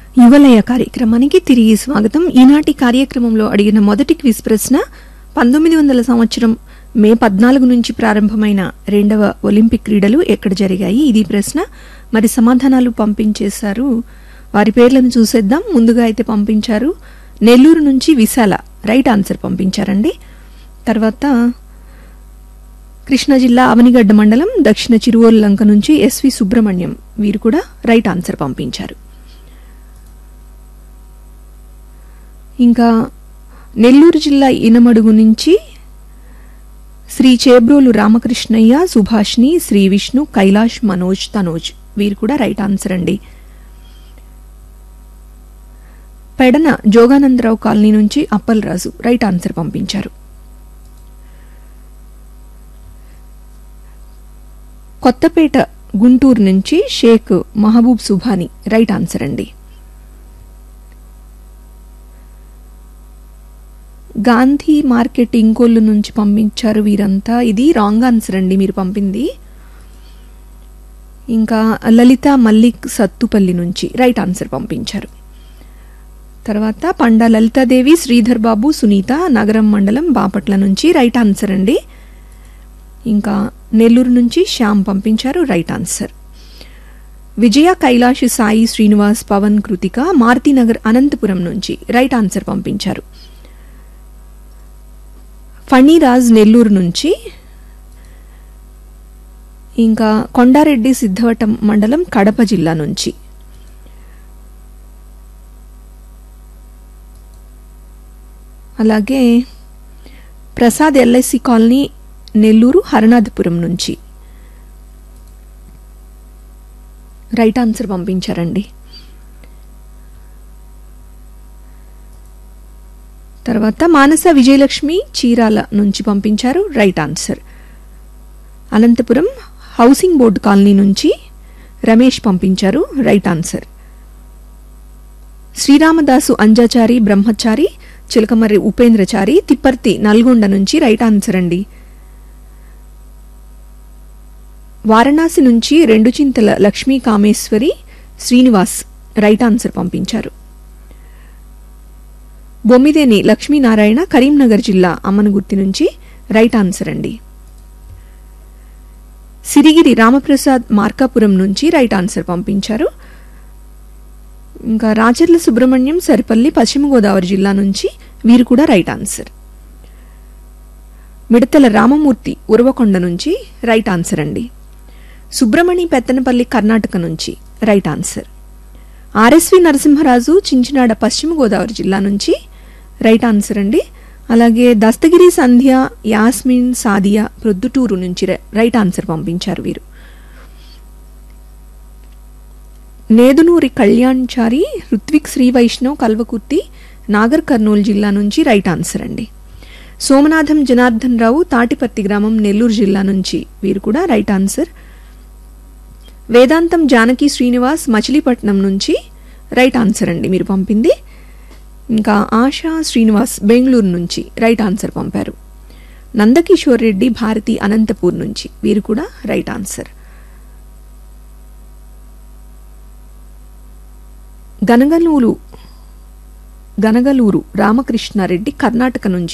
యువలయ కార్యక్రమానికి తిరిగి స్వాగతం ఈనాటి కార్యక్రమంలో అడిగిన మొదటి క్విజ్ ప్రశ్న పంతొమ్మిది వందల సంవత్సరం మే పద్నాలుగు నుంచి ప్రారంభమైన రెండవ ఒలింపిక్ క్రీడలు ఎక్కడ జరిగాయి ఇది ప్రశ్న మరి సమాధానాలు పంపించేశారు వారి పేర్లను చూసేద్దాం ముందుగా అయితే పంపించారు నెల్లూరు నుంచి విశాల రైట్ ఆన్సర్ పంపించారండి తర్వాత కృష్ణా జిల్లా అవనిగడ్డ మండలం దక్షిణ చిరువోలు లంక నుంచి ఎస్వి సుబ్రహ్మణ్యం వీరు కూడా రైట్ ఆన్సర్ పంపించారు ఇంకా నెల్లూరు జిల్లా ఇనమడుగు నుంచి శ్రీ చేబ్రోలు రామకృష్ణయ్య సుభాష్ని శ్రీ విష్ణు కైలాష్ మనోజ్ తనోజ్ వీరు కూడా రైట్ ఆన్సర్ అండి పెడన జోగానందరావు కాలనీ నుంచి అప్పలరాజు రైట్ ఆన్సర్ పంపించారు కొత్తపేట గుంటూరు నుంచి షేక్ మహబూబ్ సుభాని రైట్ ఆన్సర్ అండి గాంధీ మార్కెట్ ఇంకోళ్ళు నుంచి పంపించారు వీరంతా ఇది రాంగ్ ఆన్సర్ అండి మీరు పంపింది ఇంకా లలిత మల్లిక్ సత్తుపల్లి నుంచి రైట్ ఆన్సర్ పంపించారు తర్వాత పండా లలితాదేవి శ్రీధర్ బాబు సునీత నగరం మండలం బాపట్ల నుంచి రైట్ ఆన్సర్ అండి ఇంకా నెల్లూరు నుంచి శ్యామ్ పంపించారు రైట్ ఆన్సర్ విజయ కైలాష్ సాయి శ్రీనివాస్ పవన్ కృతిక మారుతినగర్ అనంతపురం నుంచి రైట్ ఆన్సర్ పంపించారు ఫణిరాజ్ నెల్లూరు నుంచి ఇంకా కొండారెడ్డి సిద్ధవటం మండలం కడప జిల్లా నుంచి అలాగే ప్రసాద్ ఎల్ఐసి కాలనీ నెల్లూరు హరనాథపురం నుంచి రైట్ ఆన్సర్ పంపించారండి తర్వాత మానస విజయలక్ష్మి చీరాల నుంచి పంపించారు right answer Anantapur housing board colony నుంచి రమేష్ పంపించారు రైట్ ఆన్సర్ శ్రీరామదాసు అంజాచారి బ్రహ్మచారి చిలకమర్రి ఉపేంద్రచారి తిప్పర్తి నల్గొండ నుంచి రైట్ ఆన్సర్ అండి వారణాసి నుంచి రెండు చింతల లక్ష్మీ కామేశ్వరి శ్రీనివాస్ రైట్ ఆన్సర్ పంపించారు బొమ్మిదేని లక్ష్మీనారాయణ కరీంనగర్ జిల్లా అమ్మనగుర్తి నుంచి రైట్ ఆన్సర్ అండి సిరిగిరి రామప్రసాద్ మార్కాపురం నుంచి రైట్ ఆన్సర్ పంపించారు ఇంకా రాచర్ల సుబ్రహ్మణ్యం సరిపల్లి పశ్చిమ గోదావరి జిల్లా నుంచి వీరు కూడా రైట్ ఆన్సర్ మిడతల రామమూర్తి ఉరవకొండ నుంచి రైట్ ఆన్సర్ అండి సుబ్రమణి పెత్తనపల్లి కర్ణాటక నుంచి right answer RSV Narasimharaju Chinchinada పశ్చిమ గోదావరి జిల్లా నుంచి రైట్ ఆన్సర్ అండి అలాగే దస్తగిరి సంధ్య యాస్మిన్ సాదియా ప్రొద్దుటూరు నుంచి రైట్ ఆన్సర్ పంపించారు వీరు నేదునూరి కళ్యాణ్చారి రుత్విక్ శ్రీ వైష్ణవ్ కల్వకుర్తి నాగర్ కర్నూలు జిల్లా నుంచి రైట్ ఆన్సర్ అండి సోమనాథం జనార్దన్ రావు తాటిపత్తి గ్రామం నెల్లూరు జిల్లా నుంచి వీరు కూడా రైట్ ఆన్సర్ వేదాంతం జానకి శ్రీనివాస్ మచిలీపట్నం నుంచి రైట్ ఆన్సర్ అండి మీరు పంపింది ఇంకా ఆశా శ్రీనివాస్ బెంగళూరు నుంచి రైట్ ఆన్సర్ పంపారు నందకిషోర్ రెడ్డి భారతి అనంతపూర్ నుంచి వీరు కూడా రైట్ ఆన్సర్ గనగలూరు గనగలూరు రామకృష్ణారెడ్డి కర్ణాటక నుంచి